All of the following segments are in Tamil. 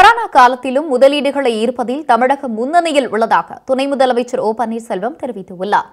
கொரோனா காலத்திலும் முதலீடுகளை ஈர்ப்பதில் தமிழகம் முன்னணியில் உள்ளதாக துணை முதலமைச்சர் ஓ பன்னீர்செல்வம் தெரிவித்துள்ளார்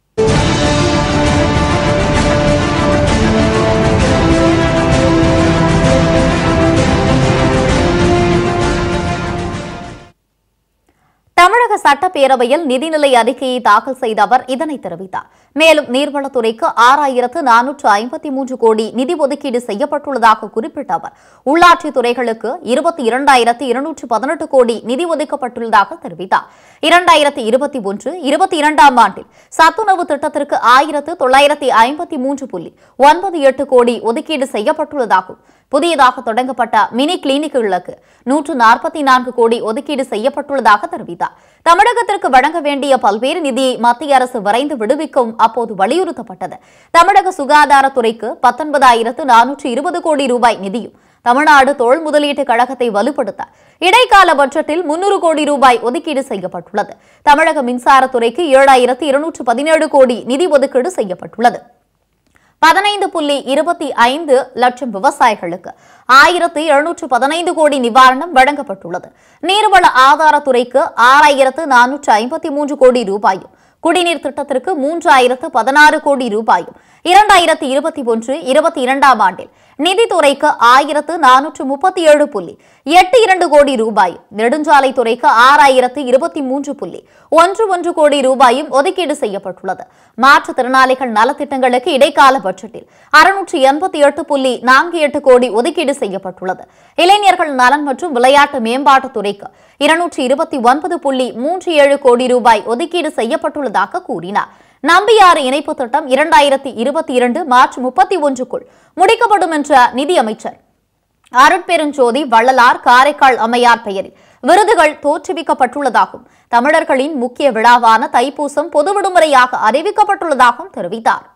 தமிழக சட்டப்பேரவையில் நிதிநிலை அறிக்கையை தாக்கல் செய்த அவர் இதனை தெரிவித்தார் மேலும் நீர்வளத்துறைக்கு ஆறாயிரத்து நானூற்று ஐம்பத்தி மூன்று கோடி நிதி ஒதுக்கீடு செய்யப்பட்டுள்ளதாக குறிப்பிட்ட அவர் உள்ளாட்சித் துறைகளுக்கு இருபத்தி இரண்டாயிரத்து இருநூற்று பதினெட்டு கோடி நிதி ஒதுக்கப்பட்டுள்ளதாக தெரிவித்தார் இரண்டாயிரத்தி இருபத்தி ஒன்று இருபத்தி இரண்டாம் ஆண்டில் சத்துணவு திட்டத்திற்கு ஆயிரத்து தொள்ளாயிரத்தி ஐம்பத்தி மூன்று புள்ளி ஒன்பது எட்டு கோடி ஒதுக்கீடு செய்யப்பட்டுள்ளதாகவும் புதியதாக தொடங்கப்பட்ட மினி கிளினிக்குகளுக்கு நூற்று நாற்பத்தி நான்கு கோடி ஒதுக்கீடு செய்யப்பட்டுள்ளதாக தெரிவித்தார் தமிழகத்திற்கு வழங்க வேண்டிய பல்வேறு நிதியை மத்திய அரசு விரைந்து விடுவிக்கும் அப்போது வலியுறுத்தப்பட்டது தமிழக சுகாதாரத்துறைக்கு பத்தொன்பதாயிரத்து நானூற்று இருபது கோடி ரூபாய் நிதியும் தமிழ்நாடு தொழில் முதலீட்டு கழகத்தை வலுப்படுத்த இடைக்கால பட்ஜெட்டில் முன்னூறு கோடி ரூபாய் ஒதுக்கீடு செய்யப்பட்டுள்ளது தமிழக மின்சாரத்துறைக்கு ஏழாயிரத்து இருநூற்று பதினேழு கோடி நிதி ஒதுக்கீடு செய்யப்பட்டுள்ளது பதினைந்து புள்ளி இருபத்தி ஐந்து லட்சம் விவசாயிகளுக்கு ஆயிரத்து எழுநூற்று பதினைந்து கோடி நிவாரணம் வழங்கப்பட்டுள்ளது நீர்வள ஆதாரத்துறைக்கு ஆறாயிரத்து நானூற்று ஐம்பத்தி மூன்று கோடி ரூபாயும் குடிநீர் திட்டத்திற்கு மூன்றாயிரத்து பதினாறு கோடி ரூபாயும் இரண்டாயிரத்து இருபத்தி ஒன்று இருபத்தி இரண்டாம் ஆண்டில் நிதித்துறைக்கு ஆயிரத்து நானூற்று முப்பத்தி ஏழு புள்ளி எட்டு இரண்டு கோடி ரூபாயும் நெடுஞ்சாலைத்துறைக்கு ஆறாயிரத்து இருபத்தி மூன்று புள்ளி ஒன்று ஒன்று கோடி ரூபாயும் ஒதுக்கீடு செய்யப்பட்டுள்ளது மாற்றுத்திறனாளிகள் நலத்திட்டங்களுக்கு இடைக்கால பட்ஜெட்டில் அறுநூற்று எண்பத்தி எட்டு புள்ளி நான்கு எட்டு கோடி ஒதுக்கீடு செய்யப்பட்டுள்ளது இளைஞர்கள் நலன் மற்றும் விளையாட்டு மேம்பாட்டுத் துறைக்கு இருநூற்று இருபத்தி ஒன்பது புள்ளி மூன்று ஏழு கோடி ரூபாய் ஒதுக்கீடு செய்யப்பட்டுள்ளதாக கூறினார் நம்பியாறு இணைப்பு திட்டம் இரண்டாயிரத்தி இருபத்தி இரண்டு மார்ச் முப்பத்தி ஒன்றுக்குள் முடிக்கப்படும் என்ற நிதியமைச்சர் அருட்பெருஞ்சோதி வள்ளலார் காரைக்கால் அம்மையார் பெயரில் விருதுகள் தோற்றுவிக்கப்பட்டுள்ளதாகவும் தமிழர்களின் முக்கிய விழாவான தைப்பூசம் பொது விடுமுறையாக அறிவிக்கப்பட்டுள்ளதாகவும் தெரிவித்தார்